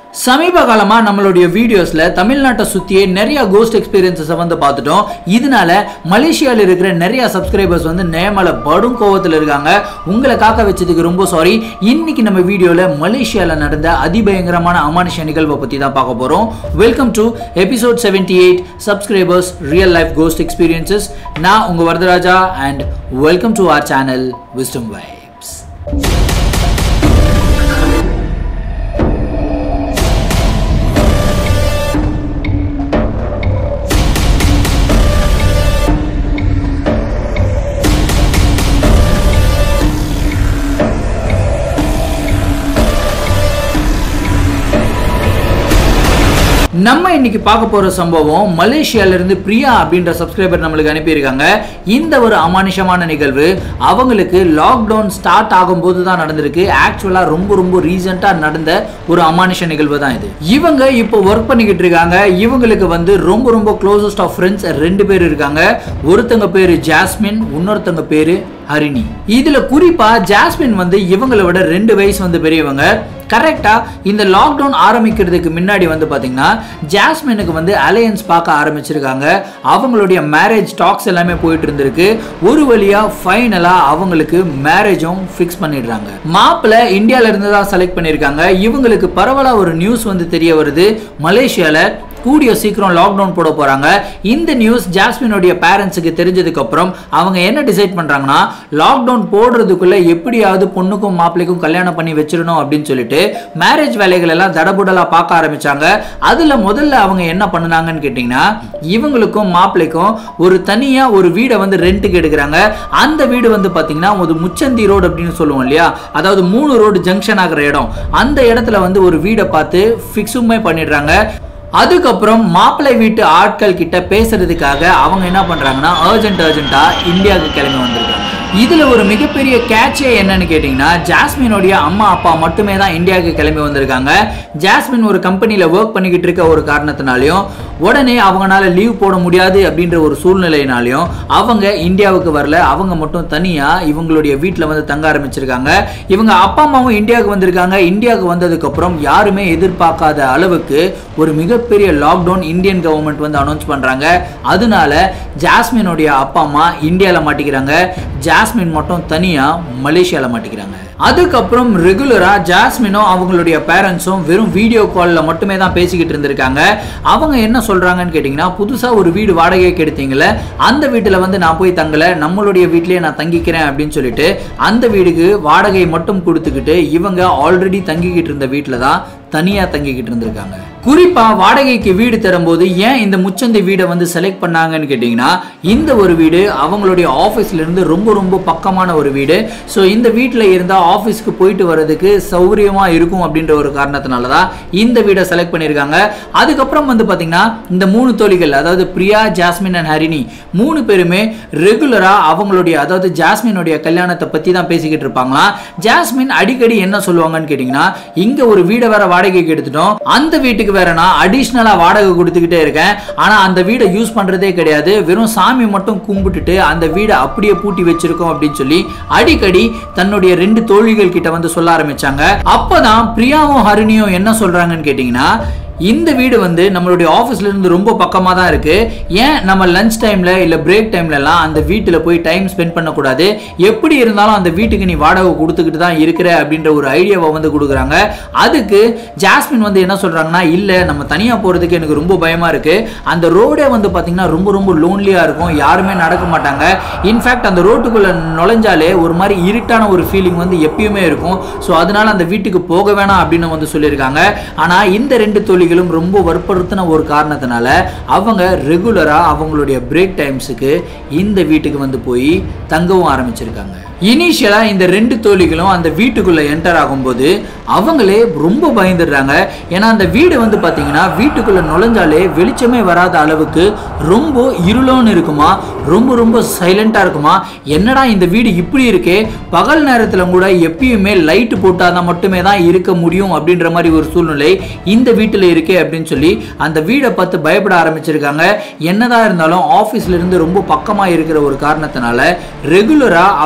சமீப காலமா நம்மளுடைய வீடியோஸ்ல தமிழ்நாட்டை சுத்தியே நிறைய கோஸ்ட் எக்ஸ்பீரியன்சஸை வந்து பார்த்துட்டோம் இதனால மலேசியாவில் இருக்கிற நிறைய சப்ஸ்கிரைபர்ஸ் வந்து நேமல படும் கோவத்தில் இருக்காங்க உங்களை காக்க வச்சதுக்கு ரொம்ப சாரி இன்னைக்கு நம்ம வீடியோல மலேசியால நடந்த அதிபயங்கரமான அமானுஷ நிகழ்வை பத்தி தான் பார்க்க போறோம் welcome to episode seventy eight subscribers real life ghost experiences நான் உங்க Varadharaja and welcome to our channel wisdom vibes நம்ம இன்னைக்கு பார்க்க போற சம்பவம் மலேசியால இருந்து பிரியா அப்படின்ற சப்ஸ்கிரைபர் நம்மளுக்கு அனுப்பியிருக்காங்க இந்த ஒரு அமானுஷமான நிகழ்வு அவங்களுக்கு லாக்டவுன் ஸ்டார்ட் ஆகும்போது தான் நடந்திருக்கு ஆக்சுவலா ரொம்ப ரொம்ப ரீசெண்டா நடந்த ஒரு அமானுஷ நிகழ்வு தான் இது இவங்க இப்போ ஒர்க் பண்ணிக்கிட்டு இருக்காங்க இவங்களுக்கு வந்து ரொம்ப ரொம்ப க்ளோசஸ்ட் ஆஃப் ஃப்ரெண்ட்ஸ் ரெண்டு பேர் இருக்காங்க ஒருத்தங்க பேரு ஜாஸ்மின் இன்னொருத்தங்க பேரு ஹரிணி இதுல குறிப்பா ஜாஸ்மின் வந்து இவங்களை விட ரெண்டு வயசு வந்து பெரியவங்க கரெக்டா இந்த லாக்டவுன் ஆரம்பிக்கிறதுக்கு முன்னாடி வந்து பாத்தீங்கன்னா ஜாஸ்மினுக்கு வந்து அலையன்ஸ் பார்க்க ஆரம்பிச்சிருக்காங்க அவங்களுடைய மேரேஜ் டாக்ஸ் எல்லாமே போயிட்டு இருந்திருக்கு ஒரு வழியா ஃபைனலா அவங்களுக்கு மேரேஜும் ஃபிக்ஸ் பண்ணிடுறாங்க மாப்பிள்ள இந்தியால இருந்து தான் செலக்ட் பண்ணியிருக்காங்க இவங்களுக்கு பரவலா ஒரு நியூஸ் வந்து தெரிய வருது மலேசியால கூடிய சீக்கிரம் லாக்டவுன் போட போறாங்க இந்த நியூஸ் ஜாஸ்மினுடைய பேரண்ட்ஸுக்கு தெரிஞ்சதுக்கு அப்புறம் அவங்க என்ன டிசைட் பண்றாங்கன்னா லாக்டவுன் போடுறதுக்குள்ள எப்படியாவது பொண்ணுக்கும் மாப்பிள்ளைக்கும் கல்யாணம் பண்ணி வச்சிடணும் அப்படின்னு சொல்லிட்டு மேரேஜ் வேலைகள் எல்லாம் தடபுடலா பார்க்க ஆரம்பிச்சாங்க அதுல முதல்ல அவங்க என்ன பண்ணுனாங்கன்னு கேட்டீங்கன்னா இவங்களுக்கும் மாப்பிள்ளைக்கும் ஒரு தனியா ஒரு வீடை வந்து ரெண்ட்டுக்கு எடுக்கிறாங்க அந்த வீடு வந்து பாத்தீங்கன்னா ஒரு முச்சந்தி ரோடு அப்படின்னு சொல்லுவோம் இல்லையா அதாவது மூணு ரோடு ஜங்ஷன் ஆகிற இடம் அந்த இடத்துல வந்து ஒரு வீடை பார்த்து ஃபிக்ஸுமே பண்ணிடுறாங்க அதுக்கப்புறம் மாப்பிள்ளை வீட்டு ஆட்கள் கிட்ட பேசுறதுக்காக அவங்க என்ன பண்றாங்கன்னா அர்ஜென்ட் அர்ஜென்ட்டா இந்தியாவுக்கு கிளம்பி வந்திருக்காங்க இதுல ஒரு மிகப்பெரிய கேட்சே என்னன்னு கேட்டீங்கன்னா ஜாஸ்மினுடைய அம்மா அப்பா மட்டுமே தான் இந்தியாவுக்கு கிளம்பி வந்திருக்காங்க ஜாஸ்மின் ஒரு கம்பெனில ஒர்க் பண்ணிக்கிட்டு இருக்க ஒரு காரணத்தினாலையும் உடனே அவங்களால லீவ் போட முடியாது அப்படின்ற ஒரு சூழ்நிலையினாலையும் அவங்க இந்தியாவுக்கு வரல அவங்க மட்டும் தனியா இவங்களுடைய வீட்டில் வந்து தங்க ஆரம்பிச்சிருக்காங்க இவங்க அப்பா அம்மாவும் இந்தியாவுக்கு வந்திருக்காங்க இந்தியாவுக்கு வந்ததுக்கு அப்புறம் யாருமே எதிர்பார்க்காத அளவுக்கு ஒரு மிகப்பெரிய லாக்டவுன் இந்தியன் கவர்மெண்ட் வந்து அனௌன்ஸ் பண்றாங்க அதனால ஜாஸ்மினுடைய அப்பா அம்மா இந்தியாவில் மாட்டிக்கிறாங்க ஜாஸ்மின் மட்டும் தனியா மலேசியால மாட்டிக்கிறாங்க அதுக்கப்புறம் ரெகுலரா ஜாஸ்மினும் அவங்களுடைய பேரண்ட்ஸும் வெறும் வீடியோ காலில் மட்டுமே தான் பேசிக்கிட்டு இருந்திருக்காங்க அவங்க என்ன சொல்றாங்கன்னு கேட்டிங்கன்னா புதுசாக ஒரு வீடு வாடகைக்கு எடுத்தீங்களே அந்த வீட்டில் வந்து நான் போய் தங்கலை நம்மளுடைய வீட்லயே நான் தங்கிக்கிறேன் அப்படின்னு சொல்லிட்டு அந்த வீடுக்கு வாடகை மட்டும் கொடுத்துக்கிட்டு இவங்க ஆல்ரெடி தங்கிக்கிட்டு இருந்த வீட்டில் தான் தனியா தங்கிக்கிட்டு இருந்திருக்காங்க குறிப்பா வாடகைக்கு வீடு தரும்போது ஏன் இந்த முச்சந்தி வீடை வந்து செலக்ட் பண்ணாங்கன்னு கேட்டிங்கன்னா இந்த ஒரு வீடு அவங்களுடைய ஆஃபீஸ்ல இருந்து ரொம்ப ரொம்ப பக்கமான ஒரு வீடு ஸோ இந்த வீட்டில் இருந்தால் ஆஃபீஸ்க்கு போயிட்டு வர்றதுக்கு சௌரியமா இருக்கும் அப்படின்ற ஒரு காரணத்தினால தான் இந்த வீடை செலக்ட் பண்ணியிருக்காங்க அதுக்கப்புறம் வந்து பார்த்தீங்கன்னா இந்த மூணு தோழிகள் அதாவது பிரியா ஜாஸ்மின் அண்ட் ஹரிணி மூணு பேருமே ரெகுலரா அவங்களுடைய அதாவது ஜாஸ்மினுடைய கல்யாணத்தை பத்தி தான் பேசிக்கிட்டு இருப்பாங்களாம் ஜாஸ்மின் அடிக்கடி என்ன சொல்லுவாங்கன்னு கேட்டிங்கன்னா இங்க ஒரு வீடை வேற வாடகைக்கு எடுத்துட்டோம் அந்த வீட்டுக்கு வேற நான் அடிஷ்னலா வாடகை கொடுத்துக்கிட்டே இருக்கேன் ஆனா அந்த வீடை யூஸ் பண்றதே கிடையாது வெறும் சாமி மட்டும் கும்பிட்டுட்டு அந்த வீடை அப்படியே பூட்டி வச்சிருக்கோம் அப்படின்னு சொல்லி அடிக்கடி தன்னுடைய ரெண்டு தோழிகள் கிட்ட வந்து சொல்ல ஆரம்பிச்சாங்க அப்பதான் பிரியாவும் ஹரிணியும் என்ன சொல்றாங்கன்னு கேட்டீங்கன்னா இந்த வீடு வந்து நம்மளுடைய ஆஃபீஸ்ல இருந்து ரொம்ப பக்கமாக தான் இருக்கு ஏன் நம்ம லஞ்ச் டைம்ல இல்லை பிரேக் டைம்லலாம் அந்த வீட்டில் போய் டைம் ஸ்பெண்ட் பண்ணக்கூடாது எப்படி இருந்தாலும் அந்த வீட்டுக்கு நீ வாடகை கொடுத்துக்கிட்டு தான் இருக்கிற அப்படின்ற ஒரு ஐடியாவை வந்து கொடுக்குறாங்க அதுக்கு ஜாஸ்மின் வந்து என்ன சொல்றாங்கன்னா இல்லை நம்ம தனியாக போகிறதுக்கு எனக்கு ரொம்ப பயமா இருக்கு அந்த ரோடே வந்து பார்த்தீங்கன்னா ரொம்ப ரொம்ப லோன்லியாக இருக்கும் யாருமே நடக்க மாட்டாங்க இன்ஃபேக்ட் அந்த ரோட்டுக்குள்ள நுழைஞ்சாலே ஒரு மாதிரி இருட்டான ஒரு ஃபீலிங் வந்து எப்பயுமே இருக்கும் ஸோ அதனால அந்த வீட்டுக்கு போக வேணாம் அப்படின்னு வந்து சொல்லியிருக்காங்க ஆனால் இந்த ரெண்டு தொழில்களும் ரொம்ப வற்புறுத்தின ஒரு காரணத்தினால அவங்க ரெகுலராக அவங்களுடைய பிரேக் டைம்ஸுக்கு இந்த வீட்டுக்கு வந்து போய் தங்கவும் ஆரம்பிச்சிருக்காங்க இனிஷியலாக இந்த ரெண்டு தோழிகளும் அந்த வீட்டுக்குள்ளே என்டர் ஆகும்போது அவங்களே ரொம்ப பயந்துடுறாங்க ஏன்னா அந்த வீடு வந்து பார்த்தீங்கன்னா வீட்டுக்குள்ளே நுழைஞ்சாலே வெளிச்சமே வராத அளவுக்கு ரொம்ப இருளோன்னு இருக்குமா ரொம்ப ரொம்ப சைலண்ட்டாக இருக்குமா என்னடா இந்த வீடு இப்படி இருக்கே பகல் நேரத்தில் கூட எப்பயுமே லைட்டு போட்டால் தான் மட்டுமே தான் இருக்க முடியும் அப்படின்ற மாதிரி ஒரு சூழ்நிலை இந்த வீட்டில் இருக்கே அப்படின்னு சொல்லி அந்த வீடை பார்த்து பயப்பட ஆரம்பிச்சிருக்காங்க என்னதான் இருந்தாலும் ஆஃபீஸ்ல இருந்து ரொம்ப பக்கமாக இருக்கிற ஒரு காரணத்தினால ரெகுலராக அவங்களுடைய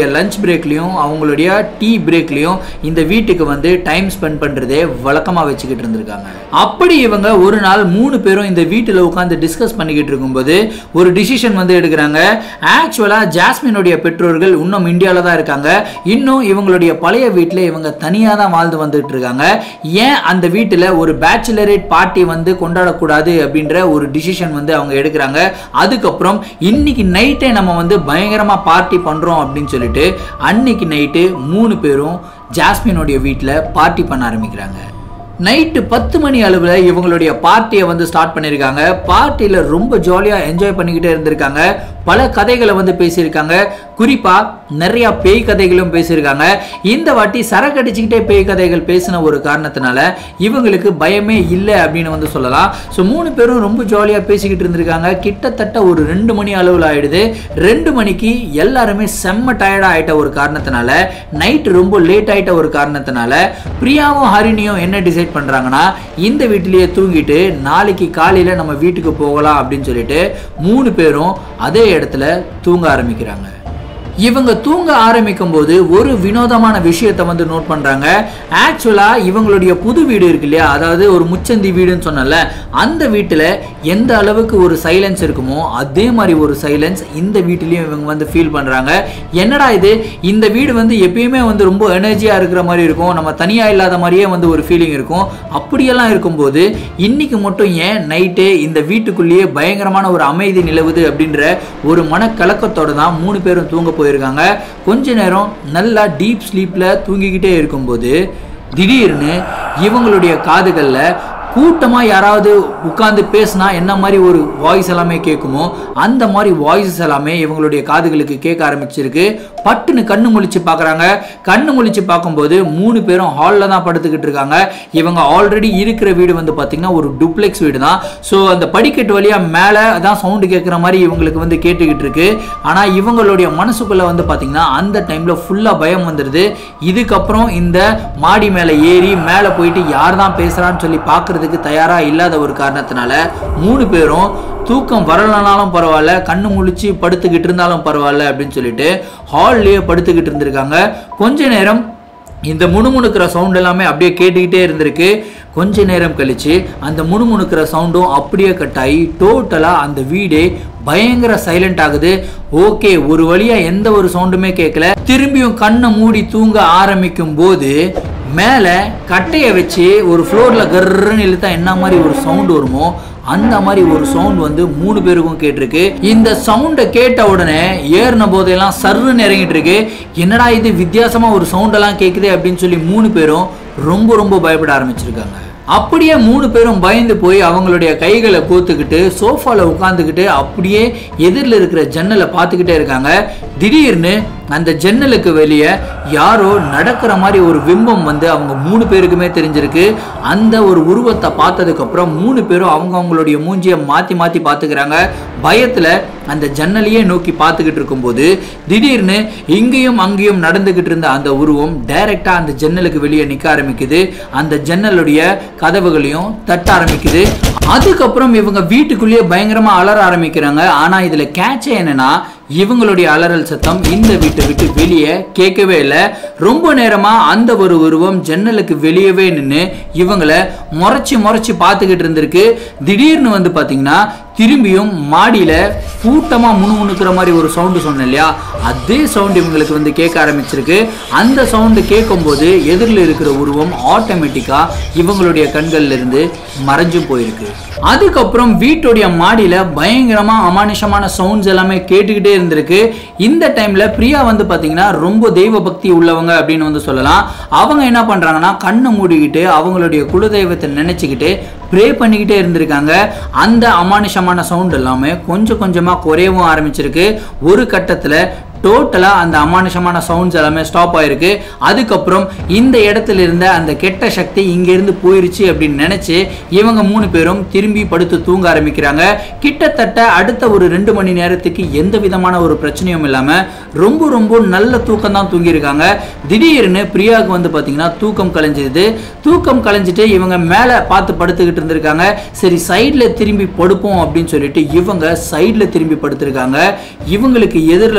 லஞ்ச் பிரேக்லேயும் அவங்களுடைய டீ பிரேக்லேயும் இந்த வீட்டுக்கு வந்து டைம் ஸ்பெண்ட் பண்ணுறதே வழக்கமாக வச்சுக்கிட்டு இருந்திருக்காங்க அப்படி இவங்க ஒரு நாள் மூணு பேரும் இந்த வீட்டில் உட்காந்து டிஸ்கஸ் பண்ணிக்கிட்டு இருக்கும்போது ஒரு டிசிஷன் வந்து எடுக்கிறாங்க ஆக்சுவலாக ஜாஸ்மினுடைய பெற்றோர்கள் இன்னும் இந்தியாவில் தான் இருக்காங்க இன்னும் இவங்களுடைய பழைய வீட்டில் இவங்க தனியாக தான் வாழ்ந்து வந்துட்டு இருக்காங்க ஏன் அந்த வீட்டில் ஒரு பேச்சுலரேட் பார்ட்டி வந்து கொண்டாடக்கூடாது அப்படின்ற ஒரு டிசிஷன் வந்து அவங்க எடுக்கிறாங்க அதுக்கப்புறம் இன்னைக்கு நைட்டே நம்ம வந்து பயங்கரமாக பார்ட்டி பண்ணுறோம் அப்படின்னு சொல்லிட்டு அன்னைக்கு நைட்டு மூணு பேரும் ஜாஸ்மினுடைய வீட்டில் பார்ட்டி பண்ண ஆரம்பிக்கிறாங்க நைட்டு பத்து மணி அளவில் இவங்களுடைய பார்ட்டியை வந்து ஸ்டார்ட் பண்ணியிருக்காங்க பார்ட்டியில் ரொம்ப ஜாலியாக என்ஜாய் பண்ணிக்கிட்டே இருந்திருக்காங்க பல கதைகளை வந்து பேசியிருக்காங்க குறிப்பாக நிறையா பேய் கதைகளும் பேசியிருக்காங்க இந்த வாட்டி சரக்கு அடிச்சுக்கிட்டே பேய் கதைகள் பேசின ஒரு காரணத்தினால இவங்களுக்கு பயமே இல்லை அப்படின்னு வந்து சொல்லலாம் ஸோ மூணு பேரும் ரொம்ப ஜாலியாக பேசிக்கிட்டு இருந்திருக்காங்க கிட்டத்தட்ட ஒரு ரெண்டு மணி அளவில் ஆயிடுது ரெண்டு மணிக்கு எல்லாருமே செம்ம டயர்டாக ஆயிட்ட ஒரு காரணத்தினால நைட்டு ரொம்ப லேட் ஆயிட்ட ஒரு காரணத்தினால பிரியாவும் ஹரிணியும் என்ன டிசைட் பண்ணுறாங்கன்னா இந்த வீட்டிலேயே தூங்கிட்டு நாளைக்கு காலையில் நம்ம வீட்டுக்கு போகலாம் அப்படின்னு சொல்லிட்டு மூணு பேரும் அதே இடத்துல தூங்க ஆரம்பிக்கிறாங்க இவங்க தூங்க ஆரம்பிக்கும் போது ஒரு வினோதமான விஷயத்தை வந்து நோட் பண்றாங்க ஆக்சுவலா இவங்களுடைய புது வீடு இருக்கு இல்லையா அதாவது ஒரு முச்சந்தி வீடுன்னு சொன்னல அந்த வீட்டில் எந்த அளவுக்கு ஒரு சைலன்ஸ் இருக்குமோ அதே மாதிரி ஒரு சைலன்ஸ் இந்த வீட்டிலையும் இவங்க வந்து ஃபீல் பண்றாங்க என்னடா இது இந்த வீடு வந்து எப்பயுமே வந்து ரொம்ப எனர்ஜியா இருக்கிற மாதிரி இருக்கும் நம்ம தனியா இல்லாத மாதிரியே வந்து ஒரு ஃபீலிங் இருக்கும் அப்படியெல்லாம் இருக்கும்போது இன்னைக்கு மட்டும் ஏன் நைட்டே இந்த வீட்டுக்குள்ளேயே பயங்கரமான ஒரு அமைதி நிலவுது அப்படின்ற ஒரு மனக்கலக்கத்தோட தான் மூணு பேரும் தூங்க போயிருக்காங்க கொஞ்ச நேரம் நல்லா டீப் ஸ்லீப்பில் தூங்கிக்கிட்டே இருக்கும்போது திடீர்னு இவங்களுடைய காதுகளில் கூட்டமாக யாராவது உட்காந்து பேசினா என்ன மாதிரி ஒரு வாய்ஸ் எல்லாமே கேட்குமோ அந்த மாதிரி வாய்ஸஸ் எல்லாமே இவங்களுடைய காதுகளுக்கு கேட்க ஆரம்பிச்சிருக்கு பட்டுன்னு கண்ணு முழிச்சு பார்க்குறாங்க கண்ணு முழிச்சு பார்க்கும்போது மூணு பேரும் ஹாலில் தான் படுத்துக்கிட்டு இருக்காங்க இவங்க ஆல்ரெடி இருக்கிற வீடு வந்து பார்த்திங்கன்னா ஒரு டுப்ளெக்ஸ் வீடு தான் ஸோ அந்த படிக்கட்டு வழியாக மேலே தான் சவுண்டு கேட்குற மாதிரி இவங்களுக்கு வந்து கேட்டுக்கிட்டு இருக்கு ஆனால் இவங்களுடைய மனசுக்குள்ளே வந்து பார்த்திங்கன்னா அந்த டைமில் ஃபுல்லாக பயம் வந்துடுது இதுக்கப்புறம் இந்த மாடி மேலே ஏறி மேலே போயிட்டு யார் தான் பேசுகிறான்னு சொல்லி பார்க்குறதுக்கு தயாராக இல்லாத ஒரு காரணத்தினால மூணு பேரும் தூக்கம் வரலனாலும் பரவாயில்ல கண்ணு முழிச்சு படுத்துக்கிட்டு இருந்தாலும் பரவாயில்ல அப்படின்னு சொல்லிட்டு ஹால்லேயே படுத்துக்கிட்டு இருந்திருக்காங்க கொஞ்ச நேரம் இந்த முணுமுணுக்கிற சவுண்ட் எல்லாமே அப்படியே கேட்டுக்கிட்டே இருந்திருக்கு கொஞ்ச நேரம் கழிச்சு அந்த முணுமுணுக்கிற சவுண்டும் அப்படியே கட் ஆகி டோட்டலாக அந்த வீடே பயங்கர சைலண்ட் ஆகுது ஓகே ஒரு வழியா எந்த ஒரு சவுண்டுமே கேட்கல திரும்பியும் கண்ணை மூடி தூங்க ஆரம்பிக்கும் போது மேலே கட்டையை வச்சு ஒரு ஃப்ளோரில் கர்ன்னு இழுத்தா என்ன மாதிரி ஒரு சவுண்ட் வருமோ அந்த மாதிரி ஒரு சவுண்ட் வந்து மூணு பேருக்கும் கேட்டிருக்கு இந்த சவுண்டை கேட்ட உடனே ஏறின போதெல்லாம் சர்ன்னு இறங்கிட்டு இருக்கு என்னடா இது வித்தியாசமா ஒரு சவுண்டெல்லாம் கேட்குது அப்படின்னு சொல்லி மூணு பேரும் ரொம்ப ரொம்ப பயப்பட ஆரம்பிச்சிருக்காங்க அப்படியே மூணு பேரும் பயந்து போய் அவங்களுடைய கைகளை கோத்துக்கிட்டு சோஃபாவில் உட்காந்துக்கிட்டு அப்படியே எதிரில் இருக்கிற ஜன்னலை பார்த்துக்கிட்டே இருக்காங்க திடீர்னு அந்த ஜன்னலுக்கு வெளியே யாரோ நடக்கிற மாதிரி ஒரு பிம்பம் வந்து அவங்க மூணு பேருக்குமே தெரிஞ்சிருக்கு அந்த ஒரு உருவத்தை பார்த்ததுக்கப்புறம் மூணு பேரும் அவங்க அவங்களுடைய மூஞ்சியை மாற்றி மாற்றி பார்த்துக்கிறாங்க பயத்தில் அந்த ஜன்னலையே நோக்கி பார்த்துக்கிட்டு இருக்கும்போது திடீர்னு இங்கேயும் அங்கேயும் நடந்துக்கிட்டு இருந்த அந்த உருவம் டைரெக்டாக அந்த ஜன்னலுக்கு வெளியே நிற்க ஆரம்பிக்குது அந்த ஜன்னலுடைய கதவுகளையும் தட்ட ஆரம்பிக்குது அதுக்கப்புறம் இவங்க வீட்டுக்குள்ளேயே பயங்கரமா அலற ஆரம்பிக்கிறாங்க ஆனா இதுல கேட்சே என்னன்னா இவங்களுடைய அலறல் சத்தம் இந்த வீட்டை விட்டு வெளியே கேட்கவே இல்லை ரொம்ப நேரமா அந்த ஒரு உருவம் ஜன்னலுக்கு வெளியவே நின்று இவங்களை முறைச்சி முறைச்சி பார்த்துக்கிட்டு இருந்திருக்கு திடீர்னு வந்து பாத்தீங்கன்னா திரும்பியும் மாடியில கூட்டமா முணுமுணுக்கிற மாதிரி ஒரு சவுண்டு சொன்னேன் இல்லையா அதே சவுண்ட் இவங்களுக்கு வந்து கேட்க ஆரம்பிச்சிருக்கு அந்த சவுண்டு கேட்கும்போது எதிரில் இருக்கிற உருவம் ஆட்டோமேட்டிக்கா இவங்களுடைய கண்கள்ல இருந்து மறைஞ்சும் போயிருக்கு அதுக்கப்புறம் வீட்டுடைய மாடியில பயங்கரமா அமானுஷமான சவுண்ட்ஸ் எல்லாமே கேட்டுக்கிட்டே இருந்திருக்கு இந்த டைம்ல பிரியா வந்து பாத்தீங்கன்னா ரொம்ப தெய்வ பக்தி உள்ளவங்க அப்படின்னு வந்து சொல்லலாம் அவங்க என்ன பண்றாங்கன்னா கண்ணை மூடிக்கிட்டு அவங்களுடைய குலதெய்வத்தை நினைச்சுக்கிட்டு ப்ரே பண்ணிக்கிட்டே இருந்திருக்காங்க அந்த அமானுஷமான சவுண்ட் எல்லாமே கொஞ்சம் கொஞ்சமாக குறையவும் ஆரம்பிச்சிருக்கு ஒரு கட்டத்தில் டோட்டலாக அந்த அமானுஷமான சவுண்ட்ஸ் எல்லாமே ஸ்டாப் ஆயிருக்கு அதுக்கப்புறம் இந்த இடத்துல இருந்த அந்த கெட்ட சக்தி இங்கேருந்து போயிருச்சு அப்படின்னு நினச்சி இவங்க மூணு பேரும் திரும்பி படுத்து தூங்க ஆரம்பிக்கிறாங்க கிட்டத்தட்ட அடுத்த ஒரு ரெண்டு மணி நேரத்துக்கு எந்த விதமான ஒரு பிரச்சனையும் இல்லாமல் ரொம்ப ரொம்ப நல்ல தூக்கம் தான் தூங்கியிருக்காங்க திடீர்னு பிரியாவுக்கு வந்து பார்த்தீங்கன்னா தூக்கம் கலைஞ்சிது தூக்கம் கலைஞ்சிட்டு இவங்க மேலே பார்த்து படுத்துக்கிட்டு இருந்திருக்காங்க சரி சைடில் திரும்பி படுப்போம் அப்படின்னு சொல்லிட்டு இவங்க சைடில் திரும்பி படுத்திருக்காங்க இவங்களுக்கு எதிரில் வந்து பார்த்தீங்கன்னா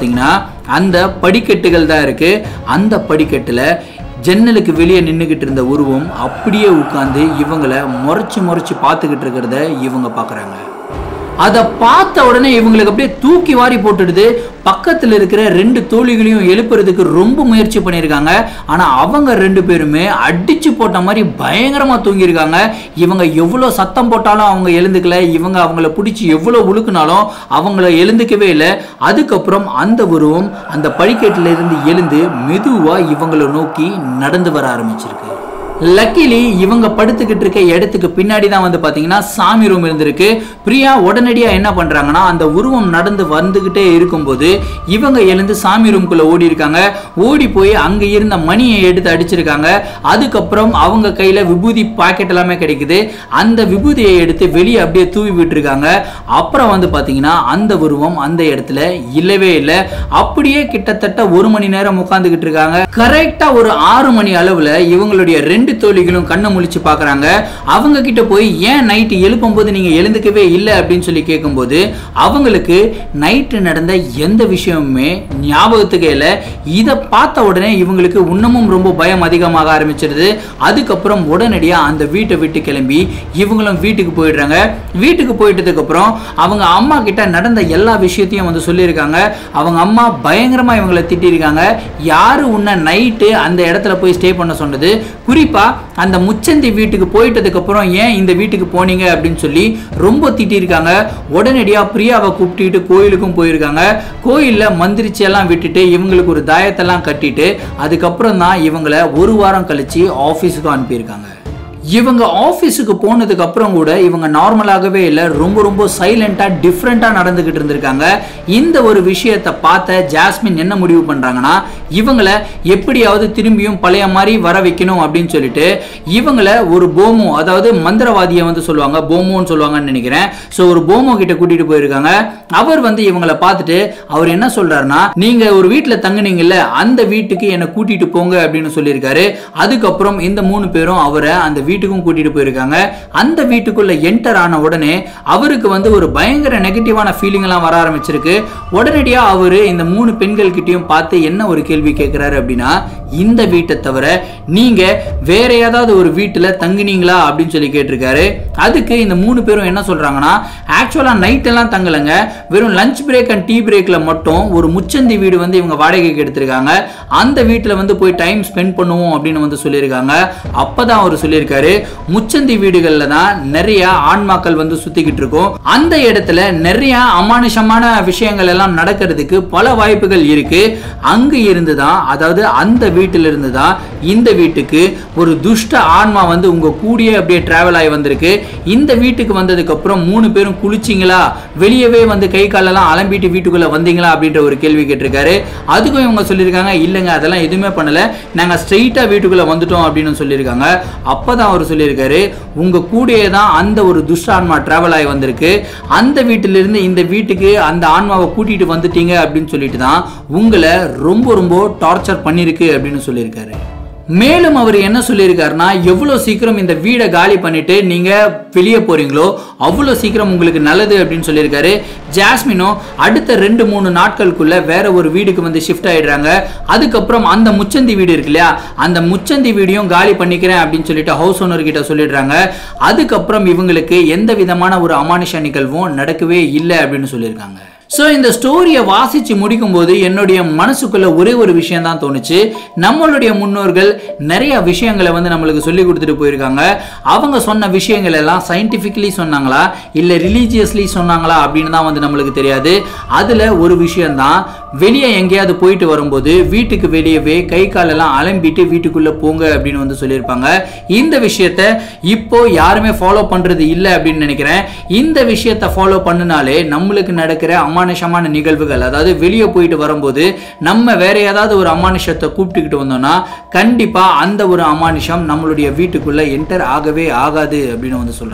பார்த்தீங்கன்னா அந்த படிக்கட்டுகள் தான் இருக்கு அந்த படிக்கட்டில் ஜன்னலுக்கு வெளியே நின்றுக்கிட்டு இருந்த உருவம் அப்படியே உட்காந்து இவங்களை முறைச்சு முறைச்சு பார்த்துக்கிட்டு இருக்கிறத இவங்க பார்க்குறாங்க அதை பார்த்த உடனே இவங்களுக்கு அப்படியே தூக்கி வாரி போட்டுடுது பக்கத்தில் இருக்கிற ரெண்டு தோழிகளையும் எழுப்புறதுக்கு ரொம்ப முயற்சி பண்ணியிருக்காங்க ஆனால் அவங்க ரெண்டு பேருமே அடிச்சு போட்ட மாதிரி பயங்கரமாக தூங்கியிருக்காங்க இவங்க எவ்வளோ சத்தம் போட்டாலும் அவங்க எழுந்துக்கல இவங்க அவங்கள பிடிச்சி எவ்வளோ உழுக்குனாலும் அவங்கள எழுந்துக்கவே இல்லை அதுக்கப்புறம் அந்த உருவம் அந்த படிக்கட்டில் இருந்து எழுந்து மெதுவாக இவங்களை நோக்கி நடந்து வர ஆரம்பிச்சிருக்கு லக்கிலி இவங்க படுத்துக்கிட்டு இருக்க இடத்துக்கு பின்னாடி தான் வந்து பார்த்தீங்கன்னா சாமி ரூம் இருந்திருக்கு பிரியா உடனடியாக என்ன பண்ணுறாங்கன்னா அந்த உருவம் நடந்து வந்துக்கிட்டே இருக்கும்போது இவங்க எழுந்து சாமி ரூம்குள்ளே ஓடி இருக்காங்க ஓடி போய் அங்கே இருந்த மணியை எடுத்து அடிச்சிருக்காங்க அதுக்கப்புறம் அவங்க கையில் விபூதி பாக்கெட் எல்லாமே கிடைக்குது அந்த விபூதியை எடுத்து வெளியே அப்படியே தூவி விட்டுருக்காங்க அப்புறம் வந்து பார்த்தீங்கன்னா அந்த உருவம் அந்த இடத்துல இல்லவே இல்லை அப்படியே கிட்டத்தட்ட ஒரு மணி நேரம் உட்காந்துக்கிட்டு இருக்காங்க கரெக்டாக ஒரு ஆறு மணி அளவில் இவங்களுடைய ரெண்டு தோழிகளும் கண்ணை முழிச்சு பார்க்குறாங்க அவங்க கிட்ட போய் ஏன் நைட்டு எழுப்பும்போது நீங்கள் எழுந்துக்கவே இல்லை அப்படின்னு சொல்லி கேட்கும்போது அவங்களுக்கு நைட்டு நடந்த எந்த விஷயமுமே ஞாபகத்துக்கே இல்லை இதை பார்த்த உடனே இவங்களுக்கு இன்னமும் ரொம்ப பயம் அதிகமாக ஆரம்பிச்சிருது அதுக்கப்புறம் உடனடியாக அந்த வீட்டை விட்டு கிளம்பி இவங்களும் வீட்டுக்கு போயிடுறாங்க வீட்டுக்கு போயிட்டதுக்கு அப்புறம் அவங்க அம்மா கிட்ட நடந்த எல்லா விஷயத்தையும் வந்து சொல்லியிருக்காங்க அவங்க அம்மா பயங்கரமா இவங்களை திட்டிருக்காங்க யாரு உன்னை நைட்டு அந்த இடத்துல போய் ஸ்டே பண்ண சொன்னது குறிப்பா அந்த முச்சந்தி வீட்டுக்கு போயிட்டதுக்கு அப்புறம் ஏன் இந்த வீட்டுக்கு போனீங்க அப்படின்னு சொல்லி ரொம்ப திட்டிருக்காங்க உடனடியா பிரியாவை கூப்பிட்டுட்டு கோயிலுக்கும் போயிருக்காங்க கோயில்ல மந்திரிச்சு எல்லாம் விட்டுட்டு இவங்களுக்கு ஒரு தாயத்தெல்லாம் கட்டிட்டு அதுக்கப்புறம் தான் இவங்களை ஒரு வாரம் கழிச்சு ஆஃபீஸுக்கும் அனுப்பியிருக்காங்க இவங்க ஆஃபீஸுக்கு போனதுக்கு அப்புறம் கூட இவங்க நார்மலாகவே இல்லை ரொம்ப ரொம்ப சைலண்டாக டிஃப்ரெண்ட்டாக நடந்துக்கிட்டு இருந்திருக்காங்க இந்த ஒரு விஷயத்தை பார்த்த ஜாஸ்மின் என்ன முடிவு பண்ணுறாங்கன்னா இவங்களை எப்படியாவது திரும்பியும் பழைய மாதிரி வர வைக்கணும் அப்படின்னு சொல்லிட்டு இவங்களை ஒரு போமோ அதாவது மந்திரவாதியை வந்து சொல்லுவாங்க போமோன்னு சொல்லுவாங்கன்னு நினைக்கிறேன் ஸோ ஒரு போமோ கிட்ட கூட்டிட்டு போயிருக்காங்க அவர் வந்து இவங்களை பார்த்துட்டு அவர் என்ன சொல்றாருன்னா நீங்க ஒரு வீட்டில் தங்குனீங்கல்ல அந்த வீட்டுக்கு என்னை கூட்டிட்டு போங்க அப்படின்னு சொல்லியிருக்காரு அதுக்கப்புறம் இந்த மூணு பேரும் அவரை அந்த வீட்டுக்கும் கூட்டிட்டு போயிருக்காங்க அந்த வீட்டுக்குள்ள என்டர் ஆன உடனே அவருக்கு வந்து ஒரு பயங்கர நெகட்டிவான ஃபீலிங் எல்லாம் வர ஆரம்பிச்சிருக்கு உடனடியா அவரு இந்த மூணு பெண்கள் கிட்டயும் பார்த்து என்ன ஒரு கேள்வி கேட்கிறாரு அப்படின்னா இந்த வீட்டை தவிர நீங்க வேற ஏதாவது ஒரு வீட்டுல தங்குனீங்களா அப்படின்னு சொல்லி கேட்டிருக்காரு அதுக்கு இந்த மூணு பேரும் என்ன சொல்றாங்கன்னா ஆக்சுவலா நைட் எல்லாம் தங்கலைங்க வெறும் லஞ்ச் பிரேக் அண்ட் டீ பிரேக்ல மட்டும் ஒரு முச்சந்தி வீடு வந்து இவங்க வாடகைக்கு எடுத்திருக்காங்க அந்த வீட்டில் வந்து போய் டைம் ஸ்பெண்ட் பண்ணுவோம் அப்படின்னு வந்து சொல்லியிருக்காங்க அப்பதான் அவர் சொல்லியிருக்காரு முச்சந்தி வீடுகளில் தான் நிறைய ஆன்மாக்கள் வந்து சுத்திக்கிட்டு இருக்கும் அந்த இடத்துல நிறைய அமானுஷமான விஷயங்கள் எல்லாம் நடக்கிறதுக்கு பல வாய்ப்புகள் இருக்கு அங்கு இருந்து தான் அதாவது அந்த வீட்டில இருந்து தான் இந்த வீட்டுக்கு ஒரு துஷ்ட ஆன்மா வந்து உங்க கூடியே அப்படியே டிராவல் ஆகி வந்திருக்கு இந்த வீட்டுக்கு வந்ததுக்கு அப்புறம் மூணு பேரும் குளிச்சிங்களா வெளியவே வந்து கை காலெல்லாம் அலம்பிட்டு வீட்டுக்குள்ள வந்தீங்களா அப்படின்ற ஒரு கேள்வி கேட்டிருக்காரு அதுக்கும் இவங்க சொல்லியிருக்காங்க இல்லைங்க அதெல்லாம் எதுவுமே பண்ணல நாங்க ஸ்ட்ரெயிட்டா வீட்டுக்குள்ள வந்துட்டோம் அப்படின்னு சொல்லியிருக்காங்க அப்பதான் அவர் சொல்லியிருக்காரு உங்க கூடயே தான் அந்த ஒரு துஷ்ட ஆன்மா டிராவல் ஆகி வந்திருக்கு அந்த வீட்டிலிருந்து இந்த வீட்டுக்கு அந்த ஆன்மாவை கூட்டிட்டு வந்துட்டீங்க அப்படின்னு சொல்லிட்டு தான் உங்களை ரொம்ப ரொம்ப டார்ச்சர் பண்ணிருக்கு அப்படின்னு சொல்லியிருக்காரு மேலும் அவர் என்ன சொல்லியிருக்காருன்னா எவ்வளோ சீக்கிரம் இந்த வீடை காலி பண்ணிட்டு நீங்க வெளியே போறீங்களோ அவ்வளோ சீக்கிரம் உங்களுக்கு நல்லது அப்படின்னு சொல்லியிருக்காரு ஜாஸ்மினும் அடுத்த ரெண்டு மூணு நாட்களுக்குள்ள வேற ஒரு வீடுக்கு வந்து ஷிஃப்ட் ஆயிடுறாங்க அதுக்கப்புறம் அந்த முச்சந்தி வீடு இருக்கு இல்லையா அந்த முச்சந்தி வீடையும் காலி பண்ணிக்கிறேன் அப்படின்னு சொல்லிட்டு ஹவுஸ் ஓனர் கிட்ட சொல்லிடுறாங்க அதுக்கப்புறம் இவங்களுக்கு எந்த விதமான ஒரு அமானுஷ நிகழ்வும் நடக்கவே இல்லை அப்படின்னு சொல்லியிருக்காங்க ஸோ இந்த ஸ்டோரியை வாசித்து முடிக்கும்போது என்னுடைய மனசுக்குள்ள ஒரே ஒரு விஷயம் தான் தோணுச்சு நம்மளுடைய முன்னோர்கள் நிறைய விஷயங்களை வந்து நம்மளுக்கு சொல்லி கொடுத்துட்டு போயிருக்காங்க அவங்க சொன்ன விஷயங்கள் எல்லாம் சயின்டிஃபிக்கலி சொன்னாங்களா இல்லை ரிலீஜியஸ்லி சொன்னாங்களா அப்படின்னு தான் வந்து நம்மளுக்கு தெரியாது அதில் ஒரு விஷயம்தான் வெளியே எங்கேயாவது போயிட்டு வரும்போது வீட்டுக்கு வெளியவே கை காலெல்லாம் அலம்பிட்டு வீட்டுக்குள்ளே போங்க அப்படின்னு வந்து சொல்லியிருப்பாங்க இந்த விஷயத்த இப்போ யாருமே ஃபாலோ பண்ணுறது இல்லை அப்படின்னு நினைக்கிறேன் இந்த விஷயத்தை ஃபாலோ பண்ணினாலே நம்மளுக்கு நடக்கிற அமானுஷமான நிகழ்வுகள் அதாவது வெளியே போயிட்டு வரும்போது நம்ம வேற ஏதாவது ஒரு அமானுஷத்தை கூப்பிட்டுக்கிட்டு வந்தோம்னா கண்டிப்பாக அந்த ஒரு அமானுஷம் நம்மளுடைய வீட்டுக்குள்ளே என்டர் ஆகவே ஆகாது அப்படின்னு வந்து சொல்கிறாங்க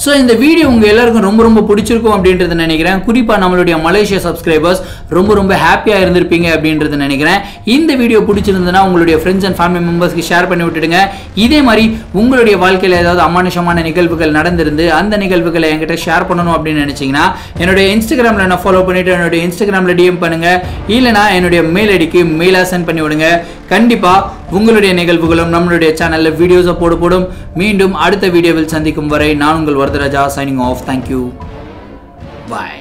ஸோ இந்த வீடியோ உங்க எல்லாருக்கும் ரொம்ப ரொம்ப பிடிச்சிருக்கும் அப்படின்றத நினைக்கிறேன் குறிப்பா நம்மளுடைய மலேசியா சப்ஸ்கிரைபர்ஸ் ரொம்ப ரொம்ப ஹாப்பியா இருந்திருப்பீங்க அப்படின்றத நினைக்கிறேன் இந்த வீடியோ பிடிச்சிருந்ததுன்னா உங்களுடைய ஃப்ரெண்ட்ஸ் அண்ட் ஃபேமிலி மெம்பர்ஸ்க்கு ஷேர் பண்ணி விட்டுடுங்க இதே மாதிரி உங்களுடைய வாழ்க்கையில் ஏதாவது அமானுஷமான நிகழ்வுகள் நடந்திருந்து அந்த நிகழ்வுகளை என்கிட்ட ஷேர் பண்ணணும் அப்படின்னு நினைச்சீங்கன்னா என்னுடைய இன்ஸ்டாகிராமில் என்ன ஃபாலோ பண்ணிட்டு என்னுடைய இன்ஸ்டாகிராமில் டிஎம் பண்ணுங்க இல்லைனா என்னுடைய மெயில் ஐடிக்கு மெயிலாக சென்ட் பண்ணி விடுங்க கண்டிப்பா உங்களுடைய நிகழ்வுகளும் நம்மளுடைய சேனல்ல வீடியோஸை போடப்படும் மீண்டும் அடுத்த வீடியோவில் சந்திக்கும் வரை நான் உங்கள் வரதராஜா சைனிங் ஆஃப் தேங்க்யூ பாய்